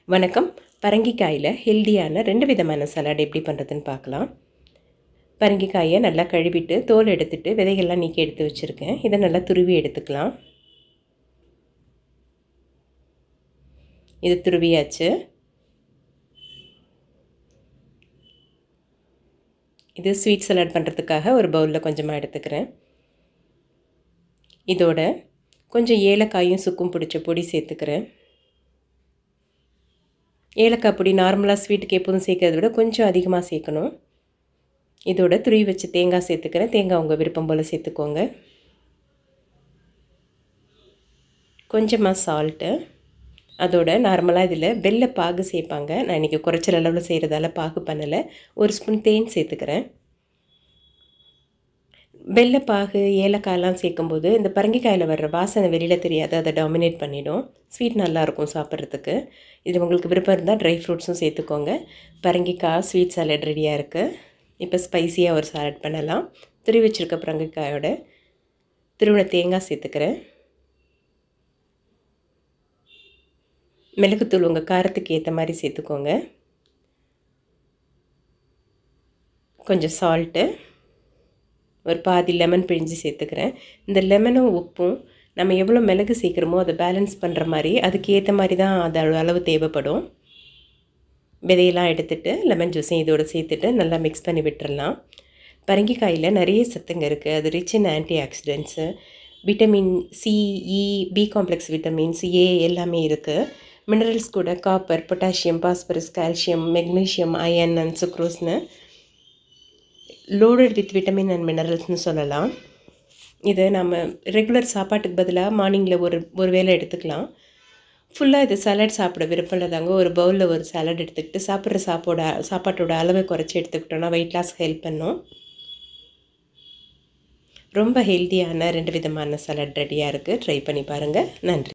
வணக்கம் பரங்கிக்காயில் ஹெல்தியான ரெண்டு விதமான சலாட் எப்படி பண்ணுறதுன்னு பார்க்கலாம் பரங்கிக்காயை நல்லா கழுவிட்டு தோல் எடுத்துட்டு விதைகள்லாம் நீக்கி எடுத்து வச்சுருக்கேன் இதை நல்லா துருவி எடுத்துக்கலாம் இது துருவியாச்சு இது ஸ்வீட் சலாட் பண்ணுறதுக்காக ஒரு பவுலில் கொஞ்சமாக எடுத்துக்கிறேன் இதோட கொஞ்சம் ஏலக்காயும் சுக்கும் பிடிச்ச பொடி சேர்த்துக்கிறேன் ஏலக்காய் பொடி நார்மலாக ஸ்வீட்டுக்கு எப்போதும் சேர்க்கறத விட கொஞ்சம் அதிகமாக சேர்க்கணும் இதோட துருவி வச்சு தேங்காய் சேர்த்துக்கிறேன் தேங்காய் உங்கள் விருப்பம் போல் சேர்த்துக்கோங்க கொஞ்சமாக சால்ட்டு அதோட நார்மலாக இதில் வெள்ளை பாகு சேர்ப்பாங்க நான் இன்றைக்கி குறைச்சல் அளவில் செய்கிறதால பாகு பண்ணலை ஒரு ஸ்பூன் தேன் சேர்த்துக்கிறேன் வெள்ளைப்பாகு ஏலக்காயெல்லாம் சேர்க்கும்போது இந்த பரங்கிக்காயில் வர்ற வாசனை வெளியில் தெரியாது அதை டாமினேட் பண்ணிடும் ஸ்வீட் நல்லாயிருக்கும் சாப்பிட்றதுக்கு இது உங்களுக்கு விருப்பம் இருந்தால் ட்ரை ஃப்ரூட்ஸும் சேர்த்துக்கோங்க பரங்கிக்காய் ஸ்வீட் சாலட் ரெடியாக இருக்குது இப்போ ஸ்பைஸியாக ஒரு சாலட் பண்ணலாம் துருவி வச்சுருக்க பரங்கிக்காயோட திருவிழ தேங்காய் சேர்த்துக்கிறேன் மிளகுத்தூள் உங்கள் காரத்துக்கு ஏற்ற மாதிரி சேர்த்துக்கோங்க கொஞ்சம் சால்ட்டு ஒரு பாதி லெமன் பிழிஞ்சு சேர்த்துக்கிறேன் இந்த லெமனும் உப்பும் நம்ம எவ்வளோ மிளகு சேர்க்குறோமோ அதை பேலன்ஸ் பண்ணுற மாதிரி அதுக்கு ஏற்ற மாதிரி தான் அது அளவு தேவைப்படும் விதையெல்லாம் எடுத்துகிட்டு லெமன் ஜூஸையும் இதோடு சேர்த்துட்டு நல்லா மிக்ஸ் பண்ணி விட்டுறலாம் பரங்கிக்காயில் நிறைய சத்துங்க இருக்குது அது rich in antioxidants vitamin C E B complex vitamins A எல்லாமே இருக்குது மினரல்ஸ் கூட copper potassium phosphorus calcium magnesium iron and சுக்ரோஸ்னு லோடட் வித் விட்டமின் அண்ட் மினரல்ஸ்னு சொல்லலாம் இதை நம்ம ரெகுலர் சாப்பாட்டுக்கு பதிலாக மார்னிங்கில் ஒரு ஒரு வேளை எடுத்துக்கலாம் ஃபுல்லாக இது சாலட் சாப்பிட விருப்பம் இல்லாதாங்க ஒரு பவுலில் ஒரு சாலட் எடுத்துக்கிட்டு சாப்பிட்ற சாப்போட சாப்பாட்டோட அளவை குறைச்சி எடுத்துக்கிட்டோன்னா வெயிட் லாஸ் ஹெல்ப் பண்ணும் ரொம்ப ஹெல்த்தியான ரெண்டு விதமான சாலட் ரெடியாக இருக்குது ட்ரை பண்ணி பாருங்கள் நன்றி